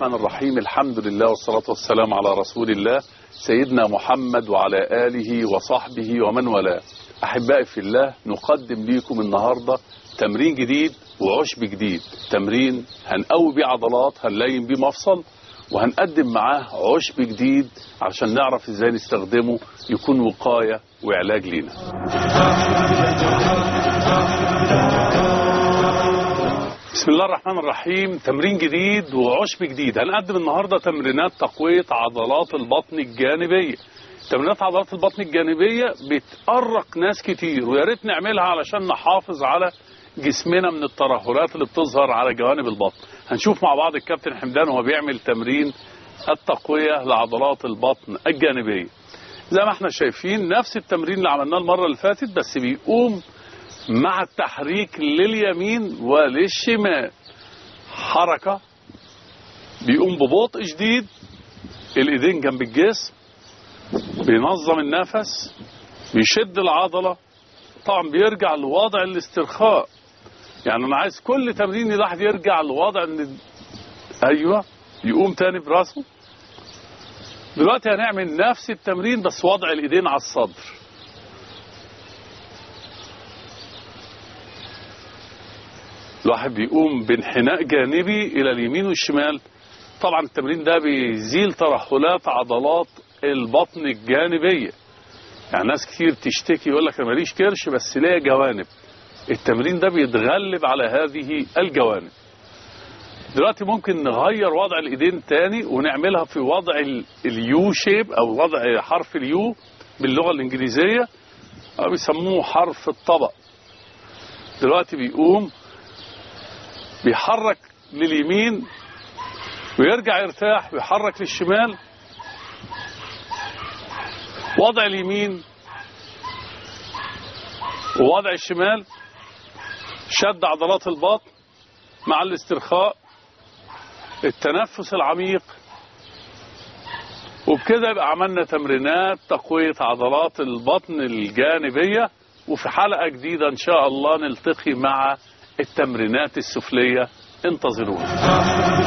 الرحمن الرحيم الحمد لله والصلاة والسلام على رسول الله سيدنا محمد وعلى آله وصحبه ومن والاه أحبائي في الله نقدم لكم النهاردة تمرين جديد وعشب جديد تمرين هنقوي بيه عضلات هنلين بيه مفصل وهنقدم معاه عشب جديد عشان نعرف ازاي نستخدمه يكون وقاية وعلاج لينا بسم الله الرحمن الرحيم تمرين جديد وعشب جديد هنقدم النهاردة تمرينات تقوية عضلات البطن الجانبية تمرينات عضلات البطن الجانبية بتأرق ناس كتير ويا ريت نعملها علشان نحافظ على جسمنا من الترهلات اللي بتظهر على جوانب البطن هنشوف مع بعض الكابتن حمدان وهو بيعمل تمرين التقوية لعضلات البطن الجانبية زي ما احنا شايفين نفس التمرين اللي عملناه المرة اللي فاتت بس بيقوم مع التحريك لليمين وللشمال حركة بيقوم ببطء شديد الايدين جنب الجسم بينظم النفس بيشد العضلة طبعا بيرجع لوضع الاسترخاء يعني انا عايز كل تمرين الواحد يرجع لوضع ان ايوه يقوم تاني براسه دلوقتي هنعمل نفس التمرين بس وضع الايدين على الصدر الواحد بيقوم بانحناء جانبي الى اليمين والشمال طبعا التمرين ده بيزيل ترهلات عضلات البطن الجانبيه يعني ناس كتير تشتكي يقول لك انا ماليش كرش بس ليا جوانب التمرين ده بيتغلب على هذه الجوانب دلوقتي ممكن نغير وضع الايدين تاني ونعملها في وضع اليو شيب او وضع حرف اليو باللغه الانجليزيه او بيسموه حرف الطبق دلوقتي بيقوم بيحرك لليمين ويرجع يرتاح ويحرك للشمال وضع اليمين ووضع الشمال شد عضلات البطن مع الاسترخاء التنفس العميق وبكده يبقى عملنا تمرينات تقوية عضلات البطن الجانبية وفي حلقة جديدة إن شاء الله نلتقي مع التمرينات السفلية انتظرونا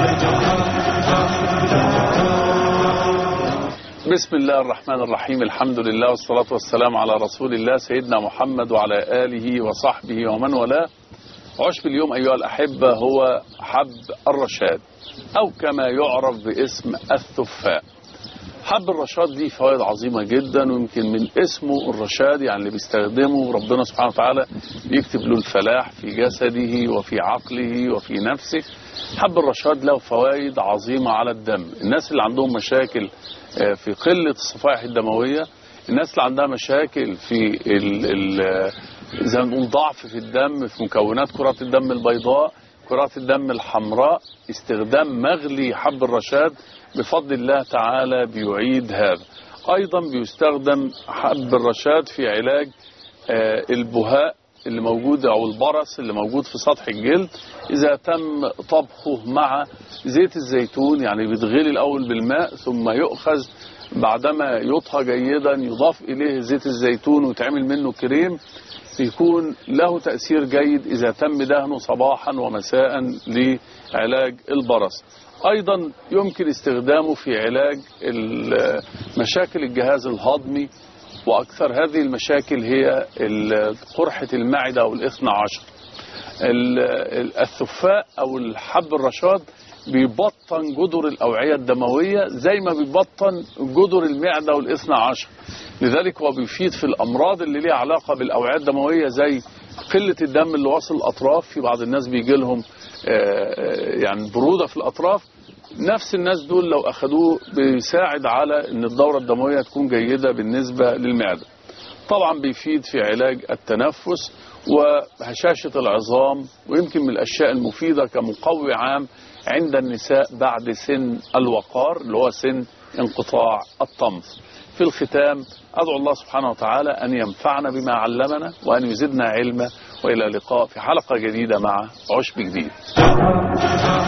بسم الله الرحمن الرحيم الحمد لله والصلاة والسلام على رسول الله سيدنا محمد وعلى آله وصحبه ومن والاه عشب اليوم أيها الأحبة هو حب الرشاد أو كما يعرف باسم الثفاء حب الرشاد دي فوائد عظيمة جدا ويمكن من اسمه الرشاد يعني اللي بيستخدمه ربنا سبحانه وتعالى بيكتب له الفلاح في جسده وفي عقله وفي نفسه حب الرشاد له فوائد عظيمة على الدم الناس اللي عندهم مشاكل في قلة الصفائح الدموية الناس اللي عندها مشاكل في ال ال زي ما نقول ضعف في الدم في مكونات كرات الدم البيضاء كرات الدم الحمراء استخدام مغلي حب الرشاد بفضل الله تعالى بيعيد هذا أيضا بيستخدم حب الرشاد في علاج البهاء اللي موجود أو البرص اللي موجود في سطح الجلد إذا تم طبخه مع زيت الزيتون يعني بيتغلي الأول بالماء ثم يؤخذ بعدما يطهى جيدا يضاف إليه زيت الزيتون ويتعمل منه كريم يكون له تأثير جيد إذا تم دهنه صباحا ومساء لعلاج البرص أيضا يمكن استخدامه في علاج مشاكل الجهاز الهضمي وأكثر هذه المشاكل هي قرحة المعدة أو الإثنى عشر الثفاء أو الحب الرشاد بيبطن جدر الأوعية الدموية زي ما بيبطن جدر المعدة والإثنى عشر لذلك هو بيفيد في الأمراض اللي ليها علاقة بالأوعية الدموية زي قلة الدم اللي واصل الأطراف في بعض الناس بيجي لهم يعني برودة في الأطراف نفس الناس دول لو أخدوه بيساعد على أن الدورة الدموية تكون جيدة بالنسبة للمعدة طبعا بيفيد في علاج التنفس وهشاشة العظام ويمكن من الأشياء المفيدة كمقوي عام عند النساء بعد سن الوقار اللي هو سن انقطاع الطمث في الختام أدعو الله سبحانه وتعالى أن ينفعنا بما علمنا وأن يزدنا علما وإلى اللقاء في حلقة جديدة مع عشب جديد